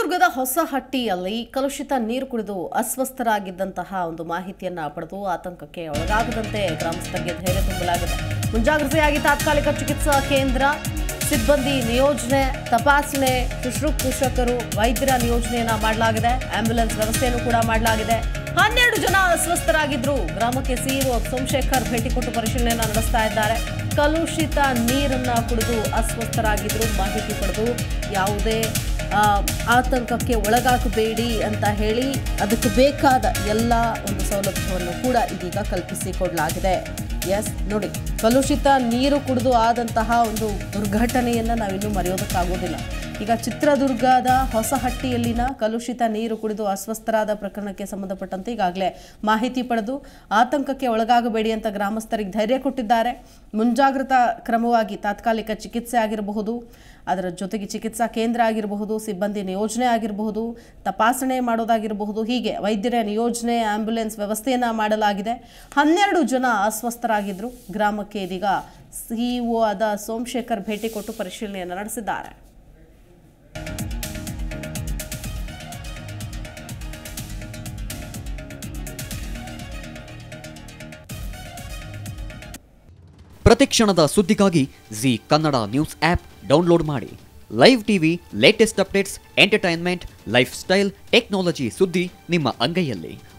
ಚಿತ್ರದುರ್ಗದ ಹೊಸಹಟ್ಟಿಯಲ್ಲಿ ಕಲುಷಿತ ನೀರು ಕುಡಿದು ಅಸ್ವಸ್ಥರಾಗಿದ್ದಂತಹ ಒಂದು ಮಾಹಿತಿಯನ್ನ ಪಡೆದು ಆತಂಕಕ್ಕೆ ಒಳಗಾಗದಂತೆ ಗ್ರಾಮಸ್ಥರಿಗೆ ಧೈರ್ಯ ತುಂಬಲಾಗಿದೆ ಮುಂಜಾಗ್ರತೆಯಾಗಿ ತಾತ್ಕಾಲಿಕ ಚಿಕಿತ್ಸಾ ಕೇಂದ್ರ ಸಿಬ್ಬಂದಿ ನಿಯೋಜನೆ ತಪಾಸಣೆ ಶುಶ್ರೂಷಕರು ವೈದ್ಯರ ನಿಯೋಜನೆಯನ್ನ ಮಾಡಲಾಗಿದೆ ಆಂಬ್ಯುಲೆನ್ಸ್ ವ್ಯವಸ್ಥೆಯನ್ನು ಕೂಡ ಮಾಡಲಾಗಿದೆ ಹನ್ನೆರಡು ಜನ ಅಸ್ವಸ್ಥರಾಗಿದ್ರು ಗ್ರಾಮಕ್ಕೆ ಸಿಇಒ ಸೋಮಶೇಖರ್ ಭೇಟಿ ಕೊಟ್ಟು ಪರಿಶೀಲನೆಯನ್ನ ನಡೆಸ್ತಾ ಇದ್ದಾರೆ ಕಲುಷಿತ ನೀರನ್ನ ಕುಡಿದು ಅಸ್ವಸ್ಥರಾಗಿದ್ರು ಮಾಹಿತಿ ಪಡೆದು ಯಾವುದೇ ಆ, ಆತಂಕಕ್ಕೆ ಒಳಗಾಗಬೇಡಿ ಅಂತ ಹೇಳಿ ಅದಕ್ಕೆ ಬೇಕಾದ ಎಲ್ಲ ಒಂದು ಸೌಲಭ್ಯವನ್ನು ಕೂಡ ಇದೀಗ ಕಲ್ಪಿಸಿಕೊಡಲಾಗಿದೆ ಎಸ್ ನೋಡಿ ಕಲುಷಿತ ನೀರು ಕುಡಿದು ಆದಂತಹ ಒಂದು ದುರ್ಘಟನೆಯನ್ನು ನಾವಿನ್ನೂ ಮರೆಯೋದಕ್ಕಾಗೋದಿಲ್ಲ ಈಗ ಚಿತ್ರದುರ್ಗದ ಹೊಸಹಟ್ಟಿಯಲ್ಲಿನ ಕಲುಷಿತ ನೀರು ಕುಡಿದು ಅಸ್ವಸ್ಥರಾದ ಪ್ರಕರಣಕ್ಕೆ ಸಂಬಂಧಪಟ್ಟಂತೆ ಈಗಾಗಲೇ ಮಾಹಿತಿ ಪಡೆದು ಆತಂಕಕ್ಕೆ ಒಳಗಾಗಬೇಡಿ ಅಂತ ಗ್ರಾಮಸ್ಥರಿಗೆ ಧೈರ್ಯ ಕೊಟ್ಟಿದ್ದಾರೆ ಮುಂಜಾಗ್ರತಾ ಕ್ರಮವಾಗಿ ತಾತ್ಕಾಲಿಕ ಚಿಕಿತ್ಸೆ ಆಗಿರಬಹುದು ಅದರ ಜೊತೆಗೆ ಚಿಕಿತ್ಸಾ ಕೇಂದ್ರ ಆಗಿರಬಹುದು ಸಿಬ್ಬಂದಿ ನಿಯೋಜನೆ ಆಗಿರಬಹುದು ತಪಾಸಣೆ ಮಾಡೋದಾಗಿರಬಹುದು ಹೀಗೆ ವೈದ್ಯರ ನಿಯೋಜನೆ ಆಂಬ್ಯುಲೆನ್ಸ್ ವ್ಯವಸ್ಥೆಯನ್ನ ಮಾಡಲಾಗಿದೆ ಹನ್ನೆರಡು ಜನ ಅಸ್ವಸ್ಥರಾಗಿದ್ದರು ಗ್ರಾಮಕ್ಕೆ ಇದೀಗ ಸಿಇಒ ಆದ ಸೋಮಶೇಖರ್ ಭೇಟಿ ಕೊಟ್ಟು ಪರಿಶೀಲನೆಯನ್ನು ನಡೆಸಿದ್ದಾರೆ ಪ್ರತಿಕ್ಷಣದ ಸುದ್ದಿಗಾಗಿ Zee Kannada news app download ಮಾಡಿ live TV latest updates entertainment life style technology ಸುದ್ದಿ ನಿಮ್ಮ ಅಂಗೈಯಲ್ಲಿ